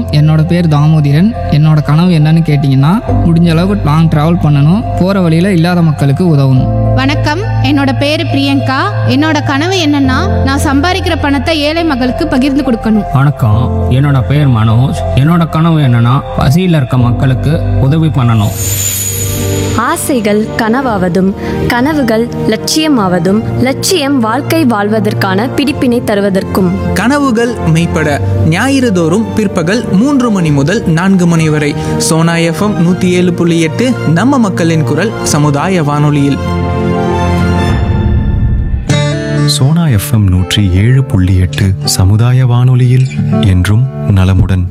என்னோட பேர் தாமோதிரன் என்னோட கனவு என்னன்னு கேட்டிங்கன்னா முடிஞ்ச அளவுக்கு லாங் ட்ராவல் பண்ணணும் போகிற வழியில் இல்லாத மக்களுக்கு உதவணும் வணக்கம் என்னோட பேரு பிரியங்கா என்னோட கனவு என்னன்னா நான் சம்பாதிக்கிற பணத்தை ஏழை மக்களுக்கு பகிர்ந்து கொடுக்கணும் வணக்கம் என்னோட பேர் மனோஜ் என்னோட கனவு என்னன்னா பசியில் இருக்க மக்களுக்கு உதவி பண்ணணும் ஆசைகள் கனவாவதும் கனவுகள் லட்சியமாவதும் லட்சியம் வாழ்க்கை வாழ்வதற்கான பிடிப்பினை தருவதற்கும் கனவுகள் மெய்ப்பட ஞாயிறு தோறும் பிற்பகல் மூன்று மணி முதல் நான்கு மணி வரை சோனா எஃப்எம் நூற்றி ஏழு புள்ளி எட்டு நம்ம மக்களின் குரல் சமுதாய வானொலியில் சோனா எஃப்எம் நூற்றி ஏழு புள்ளி எட்டு சமுதாய வானொலியில் என்றும் நலமுடன்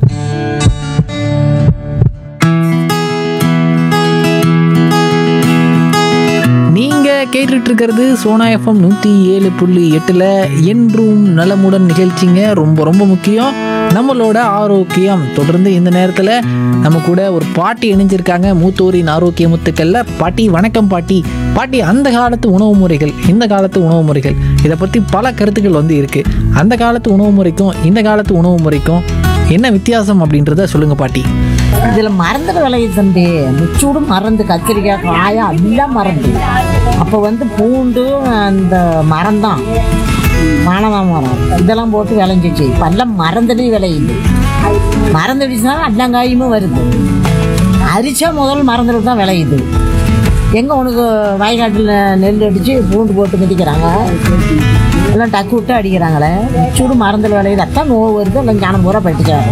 நீங்க கேட்டுட்டு இருக்கிறது சோனா எஃப்எம் நூற்றி ஏழு புள்ளி எட்டில் என்றும் நலமுடன் நிகழ்ச்சிங்க ரொம்ப ரொம்ப முக்கியம் நம்மளோட ஆரோக்கியம் தொடர்ந்து இந்த நேரத்தில் நம்ம கூட ஒரு பாட்டி இணைஞ்சிருக்காங்க மூத்தோரின் ஆரோக்கிய முத்துக்கள்ல பாட்டி வணக்கம் பாட்டி பாட்டி அந்த காலத்து உணவு முறைகள் இந்த காலத்து உணவு முறைகள் இதை பற்றி பல கருத்துக்கள் வந்து இருக்கு அந்த காலத்து உணவு முறைக்கும் இந்த காலத்து உணவு முறைக்கும் என்ன வித்தியாசம் அப்படின்றத சொல்லுங்க பாட்டி இதில் மறந்துட விளையுது தம்பி முச்சூடு மறந்து கத்திரிக்காய் காயா எல்லாம் மறந்து அப்போ வந்து பூண்டு அந்த மரம் தான் மானவா மரம் இதெல்லாம் போட்டு விளைஞ்சிச்சு இப்போ எல்லாம் மறந்துடி விளையுது மறந்துடுச்சுன்னா எல்லாங்காயுமே வருது அரிச்சா முதல் மறந்துட்டு தான் விளையுது எங்கே உனக்கு வயக்காட்டில் நெல் அடித்து பூண்டு போட்டு மிதிக்கிறாங்க எல்லாம் டக்கு விட்டு அடிக்கிறாங்களே சூடு மறந்துட விளையுது அத்தான் நோவு வருது எல்லாம் ஞானம் பூரா பட்டுச்சாங்க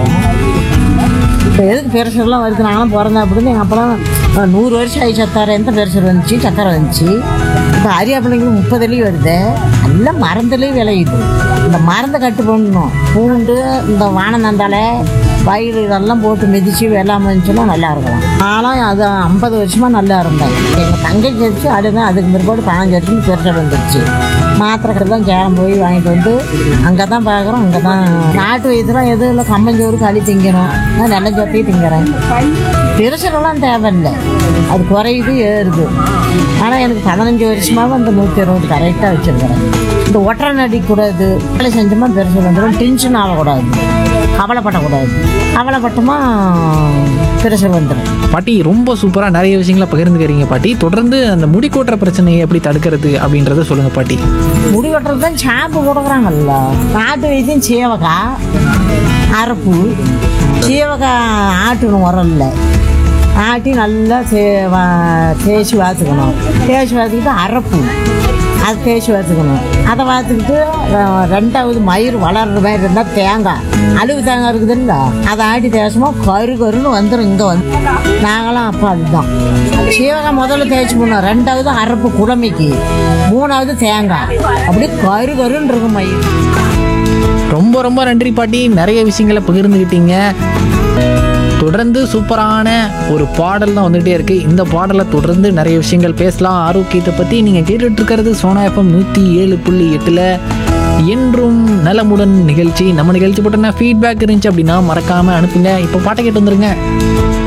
இப்போ எதுக்கு பெருசர்லாம் வருது நானும் பிறந்தேன் அப்படின்னு எங்கள் அப்பெல்லாம் அஹ், நூறு வருஷம் ஆகி சத்தாரம் எந்த பெருசர் வந்துச்சு சத்தாரம் வந்துச்சு இப்போ அரியா பிள்ளைங்களுக்கு முப்பதுலேயும் வருது எல்லாம் மருந்துலேயும் விளையுது இந்த மருந்தை கட்டு பண்ணணும் பூண்டு இந்த வானநந்தாலை வயிறு இதெல்லாம் போட்டு மிதித்து வெள்ளாம இருந்துச்சுன்னா நல்லா இருக்கலாம் நானும் அது ஐம்பது வருஷமாக நல்லா இருந்தேன் எங்கள் தங்கச்சி வச்சு அதுதான் அதுக்கு பிற்பாடு பதினஞ்சு வருஷம் பெருசர் வந்துருச்சு மாத்திரை தான் சேலம் போய் வாங்கிட்டு வந்து அங்கே தான் பார்க்குறோம் அங்கே தான் நாட்டு வயிற்றுலாம் எதுவும் இல்லை கம்மஞ்சோறு களி திங்கணும் நான் நல்ல சப்பையை திங்கிறேன் பெருசரெல்லாம் தேவையில்லை அது குறையுது ஏறுது ஆனால் எனக்கு பதினஞ்சு வருஷமாக அந்த நூற்றி அறுபது கரெக்டாக வச்சுருக்கிறேன் இந்த ஒற்றை நடிக்கூடாது வேலை செஞ்சோமா பெருசு வந்துடும் டென்ஷன் ஆகக்கூடாது கவலைப்படக்கூடாது கவலைப்பட்டோமா பெருசு வந்துடும் பாட்டி ரொம்ப சூப்பராக நிறைய விஷயங்களை பகிர்ந்துக்கிறீங்க பாட்டி தொடர்ந்து அந்த முடி கொட்டுற பிரச்சனையை எப்படி தடுக்கிறது அப்படின்றத சொல்லுங்க பாட்டி முடி வெட்டுறது தான் ஷாம்பு கொடுக்குறாங்கல்ல நாட்டு வைத்தியம் சீவக்காய் அரப்பு சீவக்காய் ஆட்டணும் உரல்ல ஆட்டி நல்லா சே வா- தேய்ச்சி வாத்துக்கணும் தேய்ச்சி வாத்துக்கிட்டு அரப்பு அது தேய்ச்சி வாத்துக்கணும் அதை வாத்துக்கிட்டு அஹ், ரெண்டாவது மயிர் வளர்ற மாதிரி இருந்தால் தேங்காய் அழுவு தேங்காய் இருக்குதுல்ல அதை ஆட்டி தேய்ச்சோமா கரு கருன்னு வந்துடும் இங்கே வந்து நாங்களாம் அப்போ அதுதான் சீவகாய் முதல்ல தேய்ச்சி போடணும் ரெண்டாவது அரப்பு குழமைக்கு மூணாவது தேங்காய் அப்படியே கரு கருன்னு இருக்கும் மயிர் ரொம்ப ரொம்ப நன்றி பாட்டி நிறைய விஷயங்களை பகிர்ந்துக்கிட்டீங்க தொடர்ந்து சூப்பரான ஒரு பாடல் தான் வந்துகிட்டே இருக்கு இந்த பாடலை தொடர்ந்து நிறைய விஷயங்கள் பேசலாம் ஆரோக்கியத்தை பற்றி நீங்கள் கேட்டுட்டு இருக்கிறது சோனா எஃப்எம் நூற்றி ஏழு புள்ளி எட்டில் என்றும் நலமுடன் நிகழ்ச்சி நம்ம நிகழ்ச்சி போட்டோன்னா ஃபீட்பேக் இருந்துச்சு அப்படின்னா மறக்காமல் அனுப்புங்க இப்போ பாட்டை கேட்டு வந்துருங்க